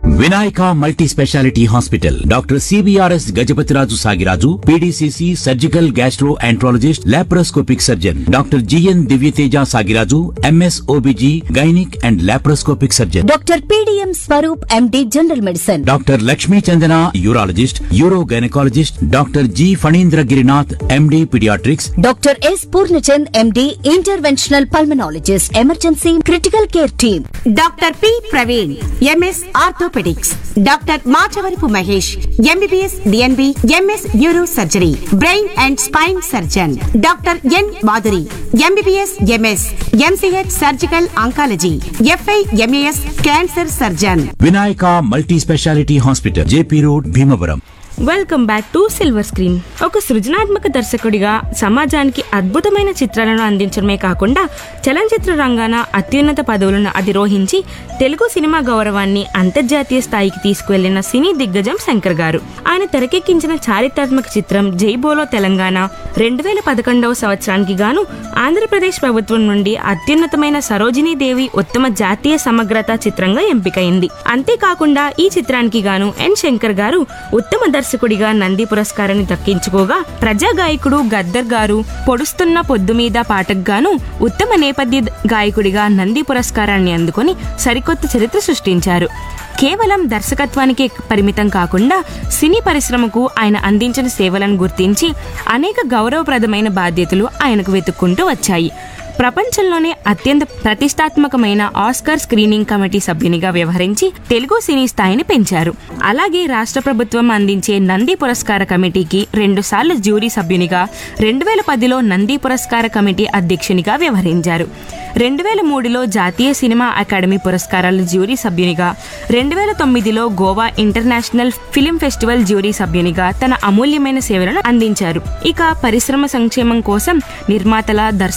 Vinayaka multi speciality hospital doctor CBRS Gajapathiraju Sagiraju PDCC surgical gastroenterologist laparoscopic surgeon doctor GN Divyateja Sagiraju MS OBG gynaec and laparoscopic surgeon doctor PDM Swaroop MD general medicine doctor Lakshmi Chandana urologist uro gynaecologist doctor G Phanindra Girinath MD paediatrics doctor S Purnachand MD interventional pulmonologist emergency critical care team doctor P Praveen MS orthopaedics doctor Machavarapu Mahesh MBBS DNB MS neuro surgery brain and spine surgeon doctor N Madhuri MBBS MS MCH surgical oncology FI MAS cancer surgeon Vinayaka multi speciality hospital JP road Bhimavaram welcome back to silver screen ఒక సృజనాత్మక దర్శకుడిగా సమాజానికి అద్భుతమైన చిత్రాలను అందించడమే కాకుండా చలనచిత్ర రంగాన అత్యున్నత పదవులను అధిరోహించి తెలుగు సినిమా గౌరవాన్ని అంతర్జాతీయ స్థాయికి తీసుకువెళ్లిన సినీ దిగ్గజం శంకర్ గారు ఆయన తెరకెక్కించిన చారిత్రాత్మక చిత్రం జై బోలో తెలంగాణ రెండు వేల పదకొండవ సంవత్సరానికి గాను ఆంధ్రప్రదేశ్ ప్రభుత్వం నుండి అత్యున్నతమైన సరోజినీ దేవి ఉత్తమ జాతీయ సమగ్రత చిత్రంగా ఎంపికైంది అంతేకాకుండా ఈ చిత్రానికి గాను ఎన్ శంకర్ గారు ఉత్తమ దర్శకుడిగా నంది పురస్కారాన్ని దక్కించుకోగా ప్రజా గాయకుడు గద్దర్ గారు పొడుస్తున్న పొద్దు మీద పాటకు గాను ఉత్తమ నేపథ్య గాయకుడిగా నంది పురస్కారాన్ని అందుకొని సరికొత్త చరిత్ర సృష్టించారు కేవలం దర్శకత్వానికే పరిమితం కాకుండా సినీ పరిశ్రమకు ఆయన అందించిన సేవలను గుర్తించి అనేక గౌరవప్రదమైన బాధ్యతలు ఆయనకు వెతుక్కుంటూ వచ్చాయి ప్రపంచంలోనే అత్యంత ప్రతిష్టాత్మకమైన ఆస్కార్ స్క్రీనింగ్ కమిటీ సభ్యునిగా వ్యవహరించి తెలుగు సినీ స్థాయిని పెంచారు అలాగే రాష్ట్ర ప్రభుత్వం అందించే నంది పురస్కార కమిటీకి రెండు సార్లు జ్యూరీ సభ్యునిగా రెండు వేల పదిలో నంది పురస్కార కమిటీ అధ్యక్షునిగా వ్యవహరించారు రెండు వేల మూడులో జాతీయ సినిమా అకాడమీ పురస్కారాల జ్యూరీ సభ్యునిగా రెండు వేల తొమ్మిదిలో Goa international film festival jury సభ్యునిగా తన అమూల్యమైన సేవలను అందించారు ఇక పరిశ్రమ సంక్షేమం కోసం నిర్మాతల దర్శ